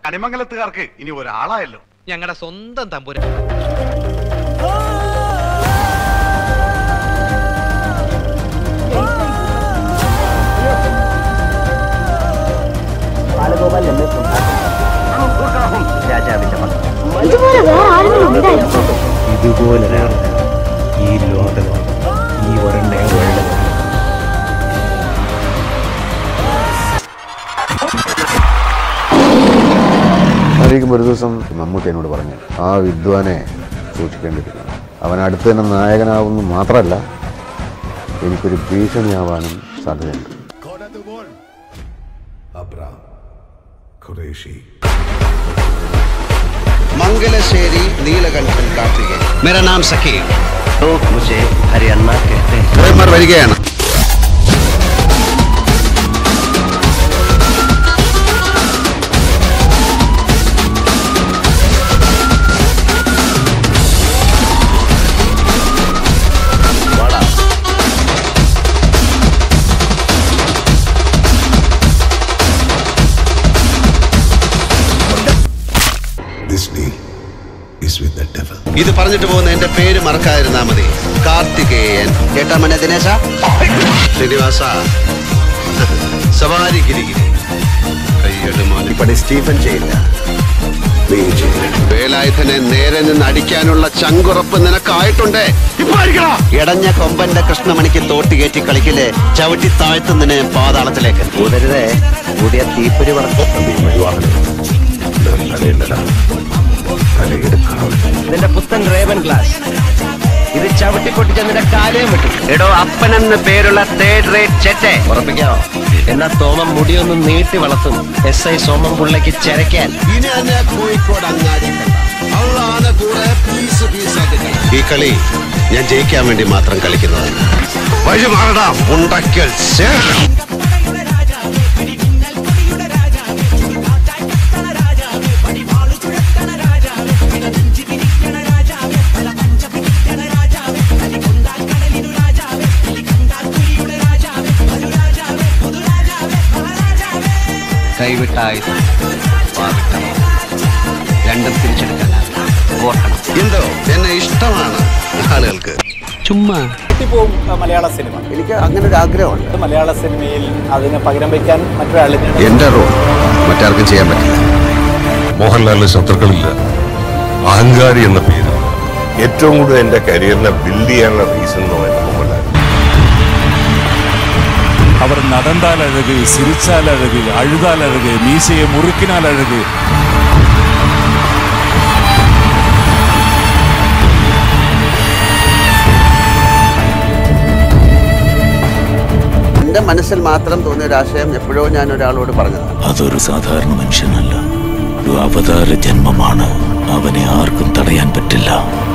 കണിമംഗലത്തുകാർക്ക് ഇനി ഒരാളായല്ലോ ഞങ്ങളുടെ സ്വന്തം തമ്പുരാൻ രാജാവിന്റെ മകൻ ഇതുപോലെ വേറെ ആരെങ്കിലും ഉണ്ടായിരുന്നു ഇതുപോലൊരാൾ ഈ ലോകത്ത് ഈ ഒരെണ്ണേ ഉള്ളത് ആയിരിക്കും ഒരു ദിവസം മമ്മൂട്ടി എന്നോട് പറഞ്ഞു ആ വിദ്വാനെ സൂക്ഷിക്കേണ്ടിയിരിക്കുന്നു അവൻ അടുത്ത് തന്നെ നായകനാവുന്നു മാത്രമല്ല എനിക്കൊരു ഭീഷണിയാവാനും സാധ്യതയുണ്ട് मंगलशेरी നീലകണ്ഠൻ കാർത്തികേയൻ मेरा नाम सकीर लोग मुझे हरियाणा कहते हैं പ്രേമർ വരികയാണ് ഇത് പറഞ്ഞിട്ട് പോകുന്ന എന്റെ പേര് മറക്കാതിരുന്നാ മതി കാർത്തികേയൻ കേട്ടാ മനെ ദിനേശ ശ്രീനിവാസ സവാരി ഗിരിഗിരി കയ്യട് മോനെ പണി സ്റ്റീഫൻ ചെയ്യില്ല വേലായുധനെ നേരെ നിന്ന് അടിക്കാനുള്ള ചങ്കുറപ്പ് നിനക്കായിട്ടുണ്ടേ ഇടഞ്ഞ കൊമ്പന്റെ കൃഷ്ണമണിക്ക് തോട്ടി കയറ്റി കളിക്കില്ലേ ചവിട്ടി താഴ്ത്തുന്നതിന് പാതാളത്തിലേക്ക് കൂടരുതേ കൂടിയ തീപ്പൊരി നിന്റെ പുത്തൻ റേവൻ ഗ്ലാസ് ഇത് ചവിട്ടി പൊട്ടിച്ച നിന്റെ കാലയും വിട്ടു എടോ അപ്പനെന്ന് പേരുള്ള തേർഡ് റേറ്റ് ചെറ്റെ ഉറപ്പിക്കാവോ എന്നാ തോമം മുടിയൊന്ന് നീട്ടി വളർത്തും എസ് ഐ സോമം പുള്ളയ്ക്ക് ചരയ്ക്കാൻ ഇനി എന്നെ കോഴിക്കോട് അങ്ങാടി കണ്ട അവളാണ് കൂടെ പീസ് പീസായിട്ട് കളി. ഈ കളി ഞാൻ ജയിക്കാൻ വേണ്ടി മാത്രം കളിക്കുന്നതാണ് വഴി മാറടാ ഉണ്ടക്കൽ ശേ. കൈവിട്ടായി രണ്ടും തിരിച്ചെടുക്കാനാണ് ഓർക്കണം എന്തോ എന്നെ ഇഷ്ടമാണ് ആളുകൾക്ക് ചുമ്മാ പോകും മലയാള സിനിമ എനിക്ക് അങ്ങനെ ഒരു ആഗ്രഹമുണ്ട് മലയാള സിനിമയിൽ അതിന് പകരം വയ്ക്കാൻ മറ്റൊരാളിന് എന്റെ റോൾ മറ്റാർക്കും ചെയ്യാൻ പറ്റില്ല മോഹൻലാലിന് ശത്രുക്കളില്ല അഹങ്കാരി എന്ന പേര് ഏറ്റവും കൂടുതൽ എന്റെ കരിയറിനെ ബിൽഡ് ചെയ്യാനുള്ള റീസൺ എന്ന് പറയുന്നത് മോഹൻലാൽ அவர் நடந்தால் அழகு சிரிச்சால் அழகு அழுதால் அழகு மீசையை முறுக்கினால் அழகு എന്റെ മനസ്സിൽ മാത്രം തോന്നിയ ഒരു ആശയം എപ്പോഴോ ഞാൻ ഒരാളോട് പറഞ്ഞതാണ് അതൊരു സാധാരണ മനുഷ്യനല്ല ഒരു അവതാര ജന്മമാണ് അവനെ ആർക്കും തടയാൻ പറ്റില്ല